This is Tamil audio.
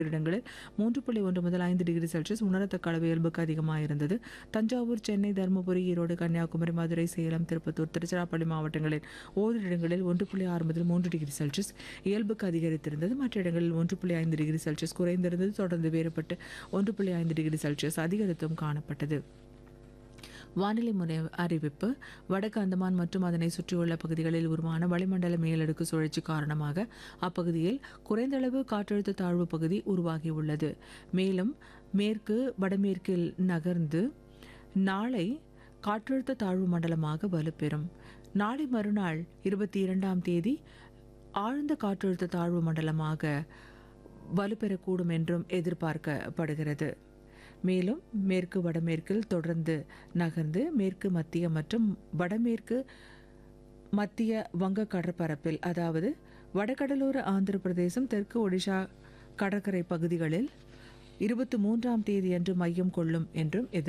இடங்களில் மூன்று புள்ளி ஒன்று முதல் ஐந்து டிகிரி செல்சியஸ் உணரத்தக்க அளவு இயல்புக்கு அதிகமாக இருந்தது தஞ்சாவூர் சென்னை தருமபுரி ஈரோடு கன்னியாகுமரி மதுரை சேலம் திருப்பத்தூர் திருச்சிராப்பள்ளி மாவட்டங்களில் ஓரிரு இடங்களில் ஒன்று புள்ளி ஆறு முதல் மூன்று டிகிரி செல்சியஸ் இயல்புக்கு அதிகரித்திருந்தது மற்ற இடங்களில் ஒன்று புள்ளி ஐந்து டிகிரி செல்சியஸ் குறைந்திருந்தது தொடர்ந்து வேறுபட்டு ஒன்று புள்ளி ஐந்து டிகிரி செல்சியஸ் அதிகரித்தும் காணப்பட்டது வானிலை முறை அறிவிப்பு வடக்கு அந்தமான் மற்றும் அதனை சுற்றியுள்ள பகுதிகளில் உருவான வளிமண்டல மேலடுக்கு சுழற்சி காரணமாக அப்பகுதியில் குறைந்த அளவு காற்றழுத்த தாழ்வு பகுதி உருவாகியுள்ளது மேலும் மேற்கு வடமேற்கில் நகர்ந்து நாளை காற்றழுத்த தாழ்வு மண்டலமாக வலுப்பெறும் நாளை மறுநாள் இருபத்தி இரண்டாம் தேதி ஆழ்ந்த காற்றழுத்த தாழ்வு மண்டலமாக வலுப்பெறக்கூடும் என்றும் எதிர்பார்க்கப்படுகிறது மேலும் மேற்கு வடமேற்கில் தொடர்ந்து நகர்ந்து மேற்கு மத்திய மற்றும் வடமேற்கு மத்திய வங்க கடற்பரப்பில் அதாவது வடகடலோர ஆந்திர பிரதேசம் தெற்கு ஒடிஷா கடற்கரை பகுதிகளில் இருபத்தி மூன்றாம் தேதியன்று மையம் கொள்ளும் என்றும் எதிர்